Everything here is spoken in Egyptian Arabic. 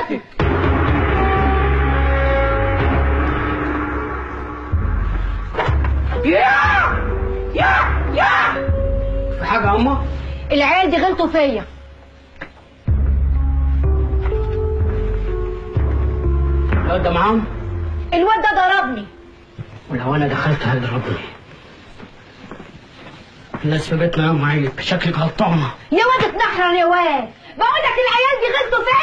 حياتك يا يا يا في حاجة يا أما؟ العيال دي غلطوا فيا الواد ده معاهم الواد ده ضربني ولو أنا دخلت هيضربني الناس في بيتنا يوم عيب شكلك غلطانة يا واد اتنحرر يا واد بقول لك العيال دي غلطوا فيا